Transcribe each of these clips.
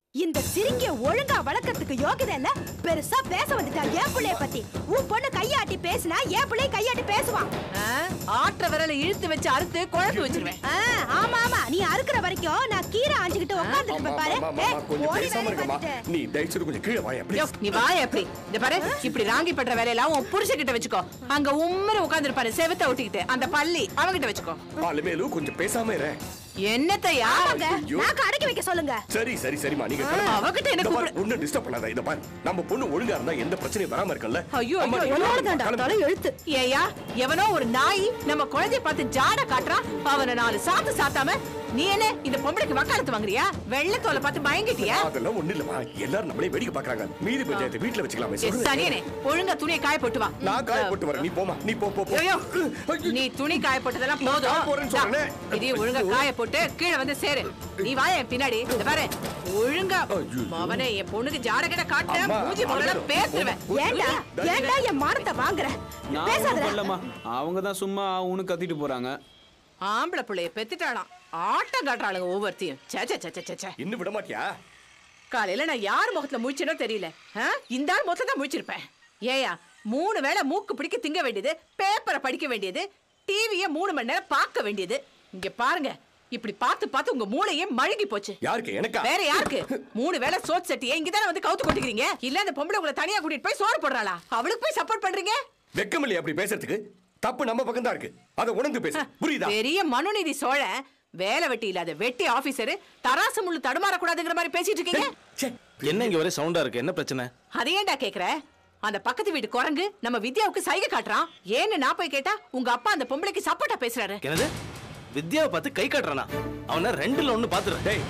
இந்த சிரிக்கிய ஒழுங்கா வளர்க்கறதுக்கு யோகிதை இல்ல பெருசா பேச வந்துட்டா என் பிள்ளைய பத்தி உன் பொண்ணு கையாட்டி பேசினா என் பிள்ளை கையாட்டி பேசுவான் ஆ, ஆட்டுற விரல இழுத்து வச்சு அறுத்து குழம்பு வச்சிருவேன் ஆ, ஆமா ஆமா நீ அறுக்கிற வரைக்கும் நான் கீரை ஆஞ்சுக்கிட்டு உட்கார்ந்துட்டு பாரு ஆமா, ஆமா, ஏய், ஆமா, கொஞ்சம் ஓடி பேசாம வேலையை இருக்கமா பார்த்துட்டு. நீ தயவுசெய்து கொஞ்சம் கீழே வாயா யோ, ப்ளீஸ் நீ வாய எப்படி இந்த பாரு இப்படி ராங்கி பண்ற வேலையெல்லாம் உன் புருஷன் வச்சுக்கோ அங்க உம்மர உட்கார்ந்திருப்பாரு செவத்த ஒட்டிக்கிட்டு அந்த பள்ளி அவங்கிட்ட வச்சுக்கோ அலுமேலு கொஞ்சம் பேசாம இரு என்னத்தையா ஆமாங்க ஐயோ. நாக்கு அடக்கி வைக்க சொல்லுங்க சரி சரி சரிம்மா நீங்க ஆ, கிளம்புங்க. அவகிட்ட என்ன இந்த பாரு, கூப்பிடு. ஒண்ணும் டிஸ்டர்ப் பண்ணாத இத பாரு நம்ம பொண்ணு ஒழுங்கா இருந்தா எந்த பிரச்சனையும் வராம இருக்கல்ல ஐயோ, அம்மா, ஐயோ, நீ உன்னோட கிளம்பு, தாண்டா, கிளம்பு. தலை எழுத்து ஏயா எவனோ ஒரு நாய் நம்ம குழந்தைய பார்த்து ஜாட காட்டுறான் அவனை நாலு சாத்து சாத்தாம நீ என்ன இந்த பொம்பளைக்கு வக்காலத்து வாங்குறியா வெள்ளத்தோலை பார்த்து பயங்கிட்டியா அதெல்லாம் ஒண்ணு இல்லம்மா எல்லாரும் நம்மளே வேடிக்கை பாக்குறாங்க மீதி பஞ்சாயத்து வீட்டுல வச்சுக்கலாமே ஏ, சொல்லுங்க. சனியனே ஒழுங்கா துணியை காய போட்டு வா நான் காய போட்டு வரேன் நீ போமா நீ போ போ போ ஐயோ, ஐயோ. நீ துணி காய போட்டதெல்லாம் நான் காய போறேன்னு போதும் சொன்னேனே. இதையும் ஒழுங்கா காய போட்டு கீழே வந்து சேரு நீ வாய என் பின்னாடி இந்த பாரு ஒழுங்கா ஐயோ. மவனே என் பொண்ணுக்கு ஜாடகிட காட்ட அம்மா, மூஞ்சி முதல்ல அழுகாத. பேசுவேன் ஏண்டா ஏண்டா என் மானத்தை வாங்குற நான் ஒண்ணும் பேசாத பண்ணலம்மா அவங்க தான் சும்மா அவனு கத்திட்டு போறாங்க ஆம்பளை பிள்ளைய பெத்துட்டாளாம் ஆட்டம் காட்டுறாளுங்க ஒவ்வொருத்தையும் சே சே சே, சே சே, சே இன்னும் விட மாட்டியா காலையில நான் யார் முகத்துல முழிச்சேனோ தெரியல ஆ? இந்த ஆள் முகத்துல தான் முழிச்சிருப்பேன் ஏயா மூணு வேளை மூக்கு பிடிக்க திங்க வேண்டியது பேப்பரை படிக்க வேண்டியது டிவியை மூணு மணி நேரம் பார்க்க வேண்டியது இங்க பாருங்க இப்படி பார்த்து பார்த்து உங்க மூளையே மழுகி போச்சு யாருக்கு எனக்கா வேற யாருக்கு மூணு வேளை சோத் சட்டியை இங்கதானே வந்து கவுத்து கொட்டிக்கிறீங்க இல்ல அந்த பொம்பளை உங்களை தனியா கூட்டிட்டு போய் சோறு போடுறாளா அவளுக்கு போய் சப்போர்ட் பண்றீங்க வெக்கம் இல்லையா அப்படி பேசுறதுக்கு தப்பு நம்ம பக்கம் தான் இருக்கு அதை உணர்ந்து பேசு புரியுதா பெரிய மனுநீதி சோழன் வேலை வெட்டி இல்லாத வெட்டி ஆபீசர் தராசு முள்ளு தடுமாறக்கூடாதுங்கிற மாதிரி பேசிட்டு இருக்கீங்க ச்சே, என்ன இங்க ஒரே சவுண்டா இருக்கு என்ன பிரச்சனை அதை ஏன்டா கேக்குற அந்த பக்கத்து வீட்டு குரங்கு நம்ம வித்யாவுக்கு சைகை காட்டுறான் ஏன்னு நான் போய் கேட்டா உங்க அப்பா அந்த பொம்பளைக்கு சப்போர்ட்டா பேசுறாரு என்னது வித்யாவை பார்த்து கை காட்டுறானா அவனை ரெண்டுல ஒண்ணு பாத்துறேன் டேய்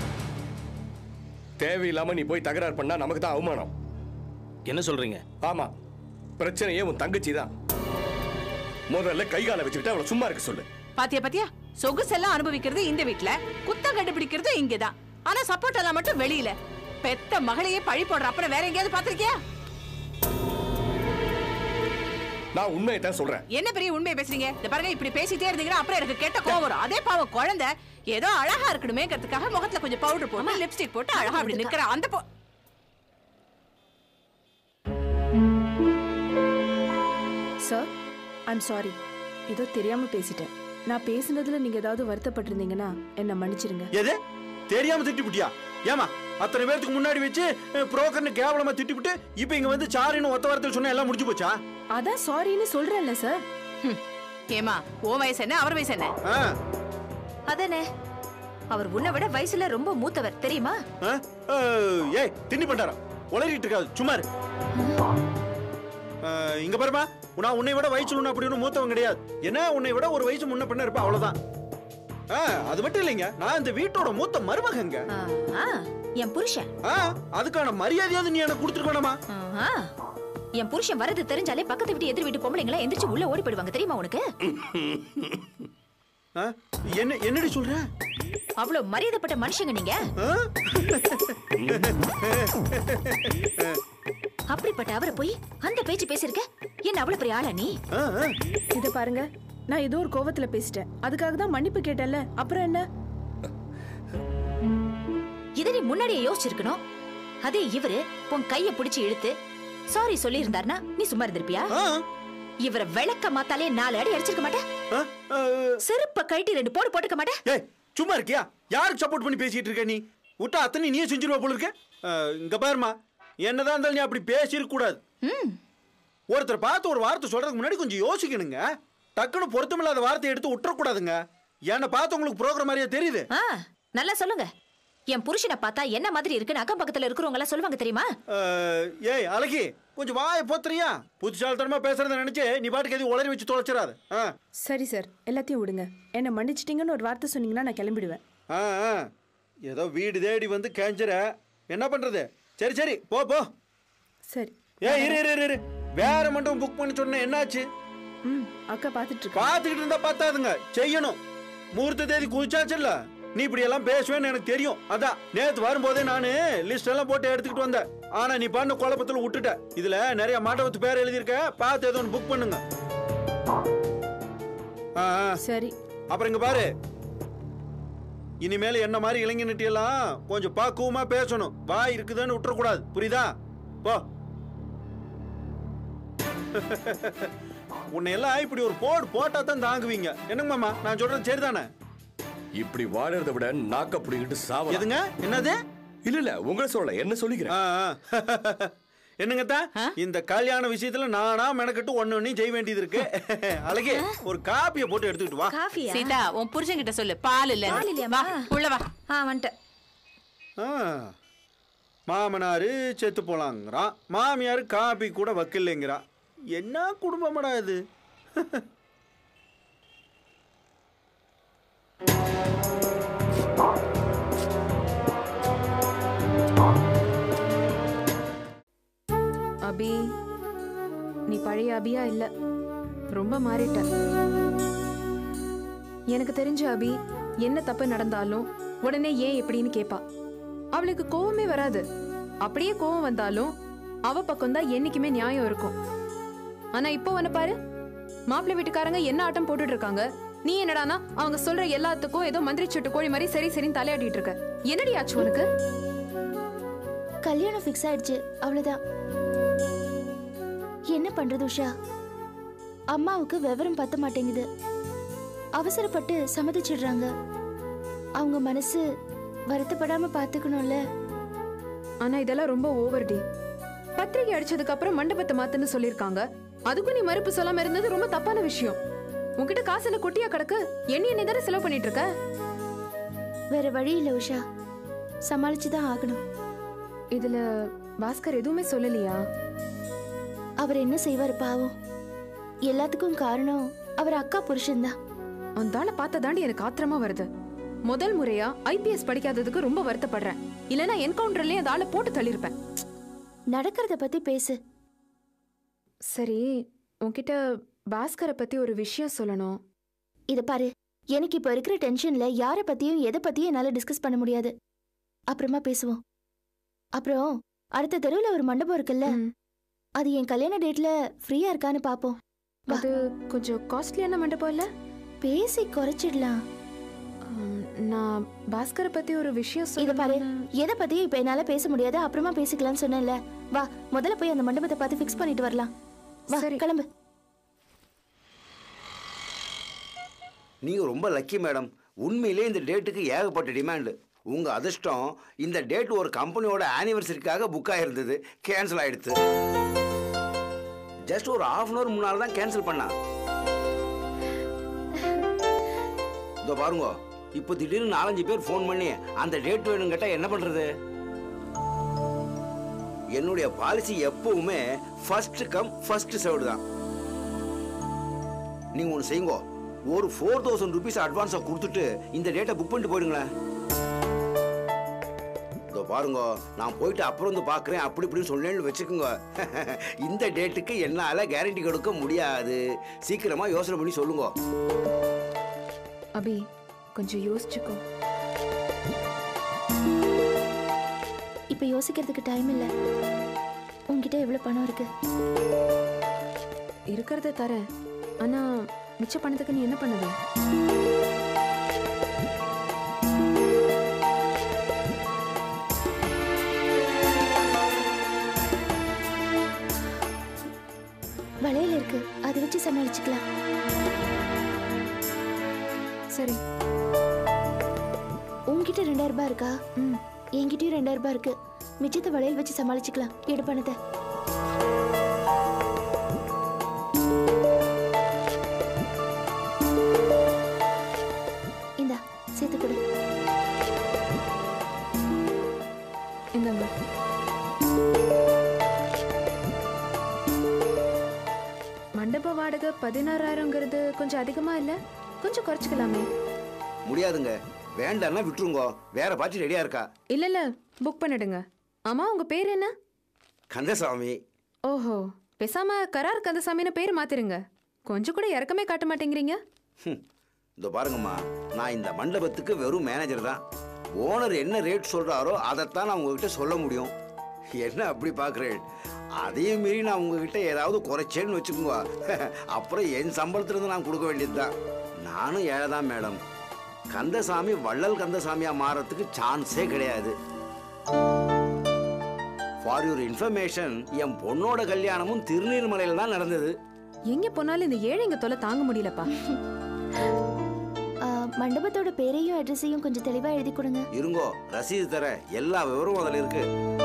தேவையில்லாம நீ போய் தகராறு பண்ணா நமக்கு தான் அவமானம் என்ன சொல்றீங்க ஆமா பிரச்சனையே உன் தங்கச்சி தான் முதல்ல கை காலை வச்சுக்கிட்டு அவளை சும்மா இருக்க சொல்லு பாத்தியா பாத்தியா சொகுசெல்லாம் அனுபவிக்கிறது இந்த வீட்ல குத்தம் கண்டுபிடிக்கிறது இங்கதான் ஆனா சப்போர்ட் எல்லாம் மட்டும் வெளியில பெத்த மகளையே பழி போடுற அப்புறம் வேற எங்கேயாவது பாத்திருக்கியா நான் உண்மையை தான் சொல்றேன் என்ன பெரிய உண்மையை பேசுறீங்க இந்த பாருங்க இப்படி பேசிட்டே இருந்தீங்கன்னா அப்புறம் எனக்கு கெட்ட கோவம் வரும் அதே பாவம் குழந்தை ஏதோ அழகா இருக்கணுமேங்கிறதுக்காக முகத்துல கொஞ்சம் பவுடர் போட்டு லிப்ஸ்டிக் போட்டு அழகா அப்படி நிக்கிற அந்த பொ சார் ஐம் சாரி ஏதோ தெரியாம பேசிட்டேன் நான் பேசுனதுல நீங்க ஏதாவது வருத்தப்பட்டிருந்தீங்கன்னா என்ன மன்னிச்சிருங்க எது தெரியாம திட்டிப்புட்டியா ஏமா அத்தனை பேருக்கு முன்னாடி வச்சு புரோக்கர்னு கேவலமா திட்டிவிட்டு இப்போ இங்க வந்து சாரின்னு ஒத்த வார்த்தை சொன்னா எல்லாம் முடிஞ்சு போச்சா அதான் சாரின்னு சொல்றேன்ல சார் ஹம். ஏமா ஓ வயசு என்ன அவர் வயசு என்ன ஆ, அதானே அவர் உன்னை விட வயசுல ரொம்ப மூத்தவர் தெரியுமா ஆ, ஆ, ஏய் திண்ணி பண்டாரா உளறிட்டு இருக்காது சும்மா இரு. ஆ, இங்க பாருமா நான் உன்னை விட வயசு ஒண்ணு அப்படி ஒன்றும் மூத்தவன் கிடையாது என்ன உன்னை விட ஒரு வயசு முன்ன பண்ண இருப்பா அவ்வளவுதான் ஆ, அது மட்டும் இல்லைங்க நான் இந்த வீட்டோட மூத்த மருமகங்க ஆ, ஆ, என் புருஷன் ஆ, அதுக்கான மரியாதையாவது நீ எனக்கு கொடுத்துருக்கணுமா ஆஹா. என் புருஷன் வரது தெரிஞ்சாலே பக்கத்து வீட்டு எதிர் வீட்டு பொம்பளைங்களா எந்திரிச்சு உள்ள ஓடி போயிடுவாங்க தெரியுமா உனக்கு ஆ, என்ன என்னடி சொல்ற அவ்வளவு மரியாதைப்பட்ட மனுஷங்க நீங்க ஆ? அப்படிப்பட்ட அவரை போய் அந்த பேச்சு பேசிருக்க என்ன அவ்வளவு பெரிய ஆளா நீ ஆ, ஆ. இத பாருங்க நான் ஏதோ ஒரு கோவத்துல பேசிட்டேன் அதுக்காக தான் மன்னிப்பு கேட்டேன்ல அப்புறம் என்ன இதை நீ முன்னாடியே யோசிச்சிருக்கணும் அதே இவரு உன் கைய பிடிச்சு இழுத்து சாரி சொல்லி இருந்தாருன்னா நீ சும்மா இருந்திருப்பியா ஆ, இவரை விளக்க மாத்தாலே நாலு அடி அடிச்சிருக்க மாட்டேன் ஆ, ஆ. செருப்ப கழட்டி ரெண்டு போடு போட்டுக்க மாட்டேன் ஏய் சும்மா இருக்கியா யாருக்கு சப்போர்ட் பண்ணி பேசிட்டு இருக்க நீ விட்டா அத்தனை நீயே செஞ்சிருவா போல இருக்க அஹ், இங்க பாருமா என்னதான் இருந்தாலும் நீ அப்படி பேசிருக்க கூடாது ம் ஒருத்தர் பார்த்து ஒரு வார்த்தை சொல்றதுக்கு முன்னாடி கொஞ்சம் யோசிக்கணுங்க டக்குன்னு பொருத்தமில்லாத வார்த்தையை எடுத்து விட்டுறக்கூடாதுங்க என்னை பார்த்து உங்களுக்கு ப்ரோக்ராம் மாதிரியா தெரியுது ஆ நல்லா சொல்லுங்க என் புருஷனை பார்த்தா என்ன மாதிரி இருக்குன்னு அக்கம் பக்கத்துல இருக்கிறவங்க எல்லாம் சொல்லுவாங்க தெரியுமா அஹ், ஏய் அழகி கொஞ்சம் வாயை போத்துறியா புத்திசாலித்தனமா பேசுறத நினைச்சு நீ பாட்டுக்கு எதுவும் உளறி வச்சு தொலைச்சிடாத ஆ சரி சார் எல்லாத்தையும் விடுங்க என்ன மன்னிச்சிட்டீங்கன்னு ஒரு வார்த்தை சொன்னீங்கன்னா நான் கிளம்பிடுவேன் ஆ ஆ. ஏதோ வீடு தேடி வந்து கேஞ்சிர என்ன பண்றது சரி சரி போ போ சரி ஏ இரு இரு இரு, இரு வேற மண்டபம் புக் பண்ணி சொன்னேன் என்னாச்சு ம் அக்கா பார்த்துட்டு இருக்கேன் பார்த்துக்கிட்டு இருந்தா பார்த்தாதுங்க செய்யணும் முகூர்த்த தேதி குதிச்சாச்சுல்ல நீ இப்படி எல்லாம் பேசுவேன்னு எனக்கு தெரியும் அதான் நேத்து வரும்போதே நானு லிஸ்ட் எல்லாம் போட்டு எடுத்துக்கிட்டு வந்தேன் ஆனா நீ பண்ண குழப்பத்துல விட்டுட்ட இதுல நிறைய மண்டபத்து பேர் எழுதியிருக்க பார்த்து ஏதோ ஒன்று புக் பண்ணுங்க ஆ, ஆ. சரி அப்புறம் இங்க பாரு இனிமேல் என்ன மாதிரி இளைஞனிட்டியெல்லாம் கொஞ்சம் பக்குவமா பேசணும் வாய் இருக்குதுன்னு விட்டுறக்கூடாது புரியுதா போ உன்னை எல்லாம் இப்படி ஒரு போடு போட்டா தான் தாங்குவீங்க என்னங்க மாமா நான் சொல்றது சரிதானே இப்படி வாழறதை விட நாக்க பிடிக்கிட்டு சாவ எதுங்க என்னது இல்ல இல்ல உங்களை சொல்ல என்ன சொல்லிக்கிறேன் ஆ, ஆ. என்னங்கத்தா இந்த கல்யாண விஷயத்துல நானா மெனக்கட்டு ஒண்ணு ஒன்னையும் செய்ய வேண்டியது இருக்கு அழகே ஒரு காப்பியை போட்டு எடுத்துக்கிட்டு வா காஃபியா சீதா உன் புருஷன் கிட்ட சொல்லு பால் இல்ல பால் இல்லையாம்மா? வா உள்ள வா ஆ வந்துட்டேன் ஆ. மாமனாரு செத்து போலாங்கிறான் மாமியார் காப்பி கூட வக்கில்லைங்கிறான் என்ன குடும்பமடா இது அபி நீ பழைய அபியா இல்ல ரொம்ப மாறிட்ட எனக்கு தெரிஞ்ச அபி என்ன தப்பு நடந்தாலும் உடனே ஏன் எப்படின்னு கேப்பா அவளுக்கு கோவமே வராது அப்படியே கோவம் வந்தாலும் அவ பக்கம் தான் என்னைக்குமே நியாயம் இருக்கும் ஆனா இப்போ உன்னை பாரு மாப்பிள்ளை வீட்டுக்காரங்க என்ன ஆட்டம் போட்டுட்டு இருக்காங்க நீ என்னடானா அவங்க சொல்ற எல்லாத்துக்கும் ஏதோ மந்திரி சுட்டு கோழி மாதிரி சரி சரின்னு தலையாடிட்டு இருக்க என்னடி ஆச்சு உனக்கு கல்யாணம் ஃபிக்ஸ் ஆயிடுச்சு அவ்வளவுதான் என்ன பண்றது உஷா அம்மாவுக்கு விவரம் பத்த மாட்டேங்குது அவசரப்பட்டு சம்மதிச்சிடுறாங்க அவங்க மனசு வருத்தப்படாம பாத்துக்கணும்ல ஆனா இதெல்லாம் ரொம்ப ஓவர் டி பத்திரிகை அடிச்சதுக்கு அப்புறம் மண்டபத்தை மாத்துன்னு சொல்லிருக்காங்க அதுக்கும் நீ மறுப்பு சொல்லாம இருந்தது ரொம்ப தப்பான விஷயம் உன்கிட்ட காசு என்ன கொட்டியா கிடக்கு எண்ணி எண்ணி தானே செலவு பண்ணிட்டு இருக்க வேற வழி இல்ல உஷா சமாளிச்சுதான் ஆகணும் இதுல பாஸ்கர் எதுவுமே சொல்லலையா அவர் என்ன செய்வார் பாவம் எல்லாத்துக்கும் காரணம் அவர் அக்கா புருஷன்தான் அந்த ஆளை பார்த்த தாண்டி எனக்கு ஆத்திரமா வருது முதல் முறையா ஐபிஎஸ் படிக்காததுக்கு ரொம்ப வருத்தப்படுறேன் இல்லனா என்கவுண்டர்லயே அந்த ஆளை போட்டு தள்ளியிருப்பேன் நடக்கிறத பத்தி பேசு சரி உன்கிட்ட பாஸ்கரை பத்தி ஒரு விஷயம் சொல்லணும் இத பாரு எனக்கு இப்ப இருக்கிற டென்ஷன்ல யார பத்தியும் எதை பத்தியும் என்னால டிஸ்கஸ் பண்ண முடியாது அப்புறமா பேசுவோம் அப்புறம் அடுத்த தெருவுல ஒரு மண்டபம் இருக்குல்ல ம். அது என் கல்யாண டேட்ல ஃப்ரீயா இருக்கான்னு பாப்போம் வா. அது கொஞ்சம் காஸ்ட்லியான மண்டபம் இல்ல பேசி குறைச்சிடலாம் ஆம், நான் பாஸ்கரை பத்தி ஒரு விஷயம் இத பாரு சொல்லணும் எதை பத்தியும் இப்ப என்னால பேச முடியாது அப்புறமா பேசிக்கலாம்னு சொன்னேன்ல வா முதல்ல போய் அந்த மண்டபத்தை பார்த்து ஃபிக்ஸ் பண்ணிட்டு வரலாம் வா சரி. கிளம்பு நீங்க ரொம்ப லக்கி மேடம் உண்மையிலே இந்த டேட்டுக்கு ஏகப்பட்ட டிமாண்டு உங்க அதிர்ஷ்டம் இந்த டேட் ஒரு கம்பெனியோட ஆனிவர்சரிக்காக புக் ஆயிருந்தது கேன்சல் ஆயிடுச்சு ஜஸ்ட் ஒரு ஹாஃப் அன் அவர் முன்னால தான் கேன்சல் பண்ணா இதோ பாருங்க இப்போ திடீர்னு நாலஞ்சு பேர் ஃபோன் பண்ணி அந்த டேட் வேணும் கேட்டா என்ன பண்றது என்னுடைய பாலிசி எப்பவுமே ஃபர்ஸ்ட் கம் ஃபர்ஸ்ட் சர்வ்டு தான் நீங்க ஒன்று செய்யுங்க ஒரு ஃபோர் தௌசண்ட் ருபீஸ் அட்வான்ஸாக கொடுத்துட்டு இந்த டேட்டை புக் பண்ணிட்டு போயிடுங்களேன் இதோ பாருங்க நான் போயிட்டு அப்புறம் வந்து பார்க்குறேன் அப்படி இப்படின்னு சொன்னேன்னு வச்சுக்கோங்க இந்த டேட்டுக்கு என்னால் கேரண்டி கொடுக்க முடியாது சீக்கிரமா யோசனை பண்ணி சொல்லுங்க அபி கொஞ்சம் யோசிச்சுக்கோ இப்ப யோசிக்கிறதுக்கு டைம் இல்ல உன்கிட்ட எவ்வளவு பணம் இருக்கு இருக்கிறத தரேன் ஆனா மிச்ச பணத்துக்கு நீ என்ன பண்ணுவ வளையல் இருக்கு அதை வச்சு சமாளிச்சுக்கலாம் சரி உன்கிட்ட ரெண்டாயிரம் ரூபாய் இருக்கா ம் என்கிட்டயும் ரெண்டாயிரம் ரூபாய் இருக்கு மிச்சத்தை வளையல் வச்சு சமாளிச்சுக்கலாம் எடு பணத்தை இந்தா சேர்த்து கொடு இந்தாங்க மண்டப வாடகை பதினாறாயிரங்கிறது கொஞ்சம் அதிகமா இல்ல கொஞ்சம் குறைச்சிக்கலாமே முடியாதுங்க வேண்டாம்னா விட்டுருங்க வேற பார்ட்டி ரெடியா இருக்கா இல்ல இல்ல புக் பண்ணிடுங்க ஆமா உங்க பேர் என்ன கந்தசாமி ஓஹோ பேசாம கரார் கந்தசாமின்னு பேர் மாத்திருங்க கொஞ்சம் கூட இறக்கமே காட்ட மாட்டேங்கிறீங்க ஹம். இதோ பாருங்கம்மா நான் இந்த மண்டபத்துக்கு வெறும் மேனேஜர் தான் ஓனர் என்ன ரேட் சொல்றாரோ அதைத்தான் நான் உங்ககிட்ட சொல்ல முடியும் என்ன அப்படி பார்க்குறேன் அதையும் மீறி நான் உங்ககிட்ட ஏதாவது குறைச்சேன்னு வச்சுக்கோங்க அப்புறம் என் சம்பளத்துலேருந்து நான் கொடுக்க வேண்டியது தான் நானும் ஏழை தான் மேடம் கந்தசாமி வள்ளல் கந்தசாமியா மாறத்துக்கு சான்ஸே கிடையாது ஃபார் யுவர் இன்ஃபர்மேஷன் என் பொண்ணோட கல்யாணமும் திருநீர்மலையில் தான் நடந்தது எங்க போனாலும் இந்த ஏழைங்க தொலை தாங்க முடியலப்பா ஆ, மண்டபத்தோட பேரையும் அட்ரஸையும் கொஞ்சம் தெளிவா எழுதி கொடுங்க இருங்கோ ரசீது தர எல்லா விவரமும் அதில் இருக்கு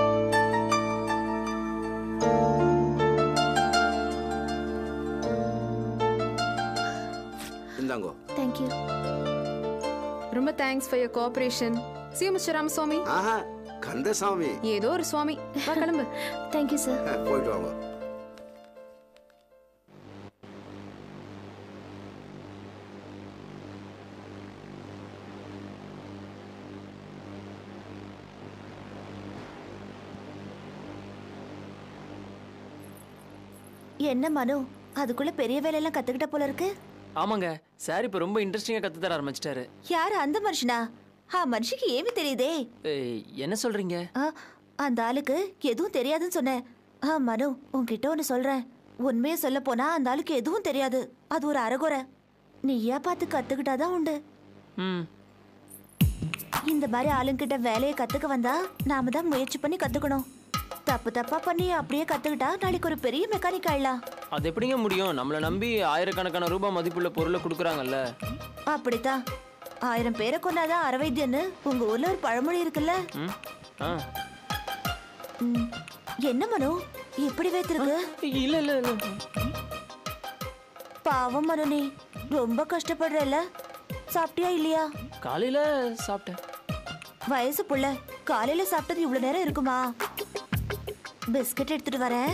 இந்தாங்கோ தேங்க்யூ ரொம்ப தேங்க்ஸ் ஃபார் யோர் கோஆபரேஷன் சி மிஸ்டர் ராமசுவாமி ஆஹா கந்தசாமி ஏதோ ஒரு சுவாமி வா கிளம்பு தேங்க்யூ சார் அஹ், போயிட்டு வாங்க என்ன மனு அதுக்குள்ள பெரிய வேலையெல்லாம் கத்துக்கிட்ட போல இருக்கு ஆமாங்க சார் இப்போ ரொம்ப இன்ட்ரெஸ்டிங்காக கற்று தர ஆரம்பிச்சிட்டாரு யார் அந்த மனுஷனா ஆ மனுஷிக்கு ஏமி தெரியுதே ஏய், என்ன சொல்றீங்க ஆ, அந்த ஆளுக்கு எதுவும் தெரியாதுன்னு சொன்னேன் ஆ மனு உன்கிட்ட ஒன்று சொல்றேன் உண்மையை சொல்ல போனா அந்த ஆளுக்கு எதுவும் தெரியாது அது ஒரு அறகுறை நீயா பார்த்து கத்துக்கிட்டாதான் உண்டு ம் இந்த மாதிரி ஆளுங்கிட்ட வேலையை கத்துக்க வந்தா நாம தான் முயற்சி பண்ணி கத்துக்கணும் தப்பு தப்பா பண்ணி அப்படியே கத்துக்கிட்டா நாளைக்கு ஒரு பெரிய மெக்கானிக் ஆயிடலாம் அது எப்படிங்க முடியும் நம்மளை நம்பி ஆயிரக்கணக்கான ரூபாய் மதிப்புள்ள பொருளை கொடுக்குறாங்கல்ல அப்படித்தான் ஆயிரம் பேரை கொண்டாதான் அறவைத்தியன்னு உங்க ஊர்ல ஒரு பழமொழி இருக்குல்ல ம் ஆ ம். என்ன மனு இப்படி வைத்திருக்கு இல்ல இல்ல இல்ல பாவம் மனு நீ ரொம்ப கஷ்டப்படுறல சாப்பிட்டியா இல்லையா காலையில சாப்பிட்டேன் வயசு புள்ள காலையில சாப்பிட்டது இவ்வளவு நேரம் இருக்குமா பிஸ்கட் எடுத்துட்டு வரேன்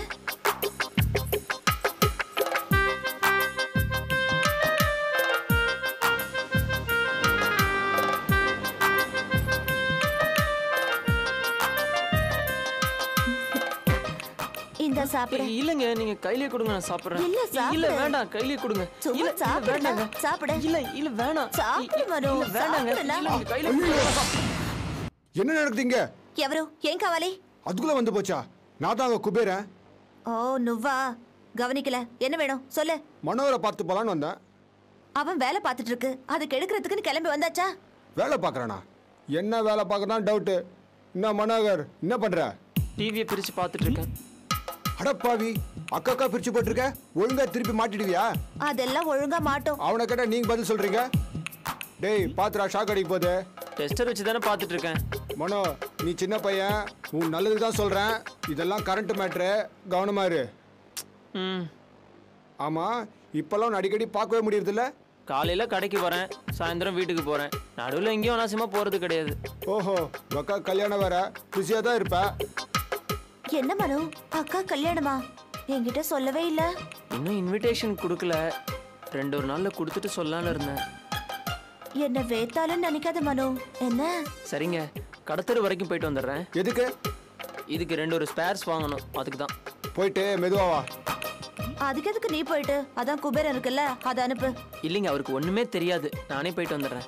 இந்த சாப்பிடு இல்லங்க நீங்க கையிலே கொடுங்க நான் சாப்பிடுறேன் இல்ல, சாப்பிடு. இல்ல வேண்டாம் கையிலே கொடுங்க சும்மா இல்ல, இல்ல, சாப்பிடுடா. வேண்டாங்க. சாப்பிடு. இல்ல இல்ல வேணாம் சாப்பிடு, மனு. இல்ல, வேண்டாங்க சாப்பிடுடா. இல்ல, நீங்க கையில கொடுங்க. என்ன நடக்குதுங்க ఎవరు ఏం కావాలి அதுக்குள்ள வந்து போச்சா நான் தான் அங்க குபேரன் ஓ నువ్వా கவனிக்கல என்ன வேணும் சொல்லு மனோகரை பார்த்து போலான்னு வந்தேன் அவன் வேலை பார்த்துட்டு இருக்கு அதுக்கு எடுக்கிறதுக்குன்னு கிளம்பி வந்தாச்சா வேலை பார்க்கறானா என்ன வேலை பார்க்கறான் டவுட்டு என்ன மனோகர் என்ன பண்ற டிவியை பிரிச்சு பார்த்துட்டு இருக்கேன் அடப்பாவி அக்கா அக்கா பிரிச்சு போட்டிருக்க ஒழுங்கா திருப்பி மாட்டிடுவியா அதெல்லாம் ஒழுங்கா மாட்டோம் அவனை கேட்டா நீங்க பதில் சொல்றீங்க டேய் பாத்துடா ஷாக் அடிக்க போகுது டெஸ்டர் வச்சு தானே பார்த்துட்டு இருக்கேன் மனோ நீ சின்ன பையன் உன் நல்லதுக்கு தான் சொல்றேன் இதெல்லாம் கரண்ட் மேட்ரு கவனமா இரு ம் ஆமா இப்பெல்லாம் உன்னை அடிக்கடி பார்க்கவே முடியறதில்ல காலையில கடைக்கு வரேன் சாயந்தரம் வீட்டுக்கு போறேன் நடுவில் எங்கேயும் அனாவசியமா போறது கிடையாது ஓஹோ அக்கா கல்யாணம் வேற பிஸியா தான் இருப்ப என்ன மனு அக்கா கல்யாணமா என்கிட்ட சொல்லவே இல்ல இன்னும் இன்விடேஷன் கொடுக்கல ரெண்டு ஒரு நாள்ல கொடுத்துட்டு சொல்லலாம்னு இருந்தேன் என்ன வேத்தாலும் நினைக்காத மனு என்ன சரிங்க கடத்தரு வரைக்கும் போயிட்டு வந்துடுறேன் எதுக்கு இதுக்கு ரெண்டு ஒரு ஸ்பேர்ஸ் வாங்கணும் அதுக்கு தான் போயிட்டு மெதுவா வா அதுக்கு எதுக்கு நீ போயிட்டு அதான் குபேரன் இருக்குல்ல அதை அனுப்பு இல்லைங்க அவருக்கு ஒண்ணுமே தெரியாது நானே போயிட்டு வந்துடுறேன்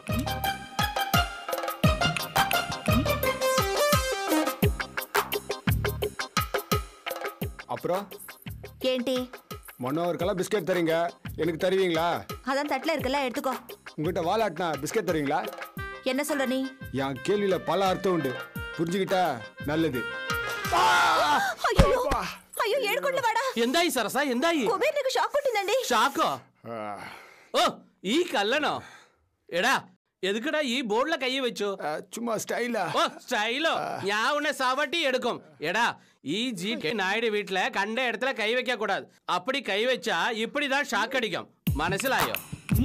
அப்புறம் ఏంటి மனோகருக்கெல்லாம் பிஸ்கெட் தரீங்க எனக்கு தருவீங்களா அதான் தட்டுல இருக்குல்ல எடுத்துக்கோ உங்ககிட்ட வாலாட்டினா பிஸ்கெட் தருவீங்களா என்ன சொல்ற நீ என் கேள்வியில பல அர்த்தம் உண்டு புரிஞ்சுக்கிட்டா நல்லது అయ్యో అయ్యో ఏడుకుంటూ వాడా എന്തായി സരസ എന്തായി కుబేర్నికి షాక్ కొట్టిందండి ഷാക്കോ ഓ ഈ കല്ലണോ എടാ എതുക്കടാ ഈ ബോർഡിലെ കൈ വെച്ചു சும்மா ஸ்டைலா ഓ സ്റ്റൈലോ ഞാൻ ഉന്നെ സവട്ടി എടുക്കും എടാ ഈ ஜி கே நாயுடு வீட்ல கண்ட இடத்துல கை வைக்க கூடாது அப்படி கை வச்சா இப்படிதான் ஷாக் அடிக்கும் மனசிலாயோ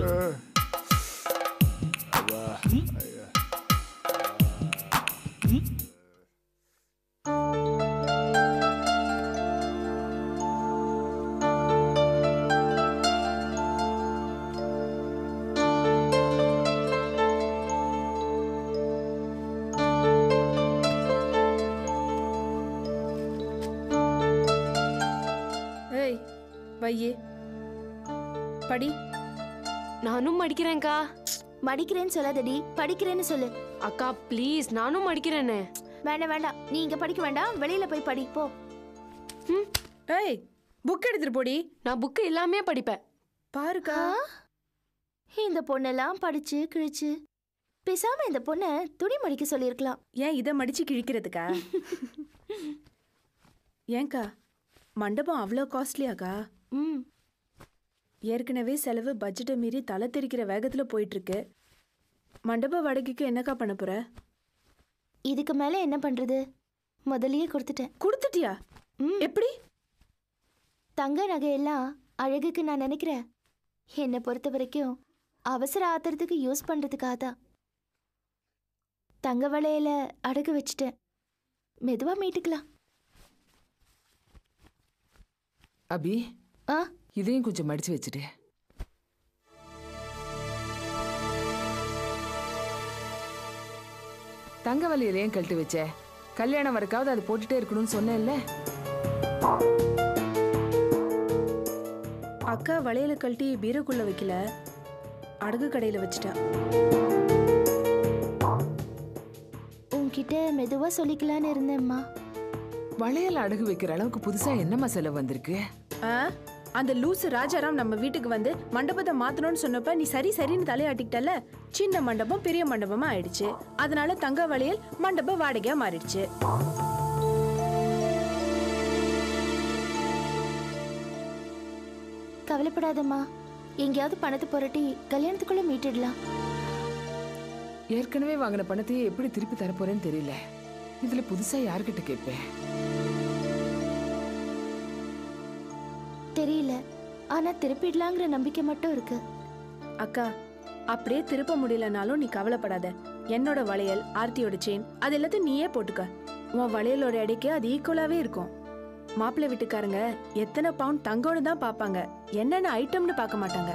ஏய் வையே படி நானும் மடிக்கிறேன்க்கா மடிக்கிறேன்னு சொல்லாதடி படிக்கிறேன்னு சொல்லு அக்கா ப்ளீஸ் நானும் மடிக்கிறேனே வேண்டாம் வேண்டாம் நீ இங்க படிக்க வேண்டாம் வெளியில போய் படி போ ஏய் புக் எடுத்துட்டு போடி நான் புக்கு எல்லாமே படிப்பேன் பாருக்கா இந்த பொண்ணெல்லாம் படிச்சு கிழிச்சு பேசாம இந்த பொண்ணை துணி மடிக்க சொல்லியிருக்கலாம் ஏன் இதை மடிச்சு கிழிக்கிறதுக்கா ஏன்க்கா மண்டபம் அவ்வளோ காஸ்ட்லியாக்கா ம் ஏற்கனவே செலவு பட்ஜெட்டை மீறி தலை தெரிக்கிற வேகத்தில் போயிட்டு இருக்கு மண்டப வாடகைக்கு என்னக்கா பண்ண போற இதுக்கு மேல என்ன பண்றது முதல்லயே கொடுத்துட்டேன் கொடுத்துட்டியா எப்படி தங்க நகையெல்லாம் அழகுக்கு நான் நினைக்கிறேன் என்னை பொறுத்த வரைக்கும் அவசர ஆத்திரத்துக்கு யூஸ் பண்றதுக்காக தான் தங்க வளையல அடகு வச்சுட்டேன் மெதுவா மீட்டுக்கலாம் அபி ஆ இதையும் கொஞ்சம் மடிச்சு வச்சுட்டு தங்க வலையில ஏன் கழட்டி வச்ச கல்யாணம் வரைக்காவது அது போட்டுட்டே இருக்கணும்னு சொன்னேன்ல அக்கா வளையல கழட்டி பீரோக்குள்ள வைக்கல அடகு கடையில் வச்சுட்டா உன்கிட்ட மெதுவா சொல்லிக்கலான்னு இருந்தேம்மா வளையல் அடகு வைக்கிற அளவுக்கு புதுசா என்னம்மா செலவு வந்திருக்கு ஆ அந்த லூசு ராஜாராம் நம்ம வீட்டுக்கு வந்து மண்டபத்தை மாத்தணும்னு சொன்னப்ப நீ சரி சரின்னு தலையாட்டிக்கிட்டல சின்ன மண்டபம் பெரிய மண்டபமா ஆயிடுச்சு அதனால தங்க வளையல் மண்டப வாடகையா மாறிடுச்சு கவலைப்படாதம்மா எங்கேயாவது பணத்தை புரட்டி கல்யாணத்துக்குள்ள மீட்டிடலாம் ஏற்கனவே வாங்கின பணத்தையே எப்படி திருப்பி தரப்போறேன்னு தெரியல இதுல புதுசா யார்கிட்ட கேட்பேன் தெரியல ஆனா திருப்பிடலாங்கிற நம்பிக்கை மட்டும் இருக்கு அக்கா அப்படியே திருப்ப முடியலனாலும் நீ கவலைப்படாத என்னோட வளையல் ஆர்த்தியோட செயின் அது எல்லாத்தையும் நீயே போட்டுக்க உன் வளையலோட எடைக்கு அது ஈக்குவலாவே இருக்கும் மாப்பிள்ளை வீட்டுக்காரங்க எத்தனை பவுண்ட் தங்கம்னு தான் பார்ப்பாங்க என்னென்ன ஐட்டம்னு பார்க்க மாட்டாங்க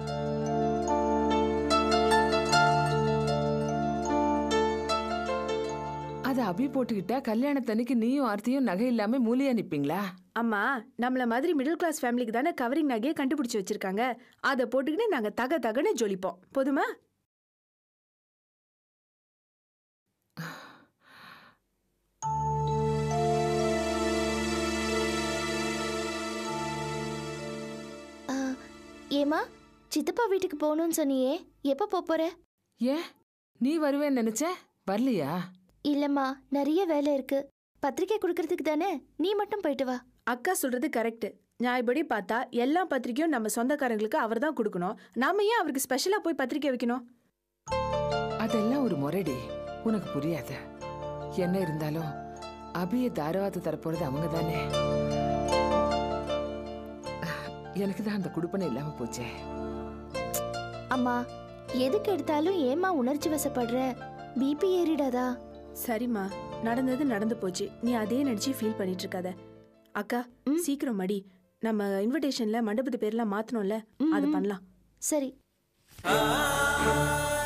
அதை அபி போட்டுக்கிட்டா கல்யாணத்தன்னைக்கு நீயும் ஆர்த்தியும் நகை இல்லாம மூலியா நிப்பீங்களா அம்மா நம்மள மாதிரி மிடில் கிளாஸ் ஃபேமிலிக்கு தானே கவரிங் நகையை கண்டுபிடிச்சு வச்சிருக்காங்க அதை போட்டுக்கிட்டு நாங்க தக தகன்னு ஜொலிப்போம் போதுமா ஆ, ஏம்மா சித்தப்பா வீட்டுக்கு போகணும்னு சொன்னியே எப்போ போப் போற ஏன் நீ வருவேன்னு நினைச்ச வரலையா இல்லம்மா நிறைய வேலை இருக்கு பத்திரிக்கை கொடுக்கறதுக்கு தானே நீ மட்டும் போயிட்டு வா அக்கா சொல்றது கரெக்ட் நியாயப்படி பார்த்தா எல்லா பத்திரிக்கையும் நம்ம சொந்தக்காரங்களுக்கு அவர் தான் கொடுக்கணும் நாம ஏன் அவருக்கு ஸ்பெஷலா போய் பத்திரிக்கை வைக்கணும் அதெல்லாம் ஒரு முறைடி உனக்கு புரியாத என்ன இருந்தாலும் அபிய தாரவாத்து தரப்போறது அவங்க தானே எனக்கு தான் அந்த குடுப்பனை இல்லாம போச்சே அம்மா எதுக்கு எடுத்தாலும் ஏம்மா உணர்ச்சி வசப்படுற பிபி ஏறிடாதா சரிம்மா நடந்தது நடந்து போச்சு நீ அதே நினைச்சு ஃபீல் பண்ணிட்டு இருக்காத அக்கா சீக்கிரம் மடி நம்ம இன்விடேஷன்ல மண்டபத்து பேர்லாம் மாத்தணும்ல அது பண்ணலாம் சரி ஆ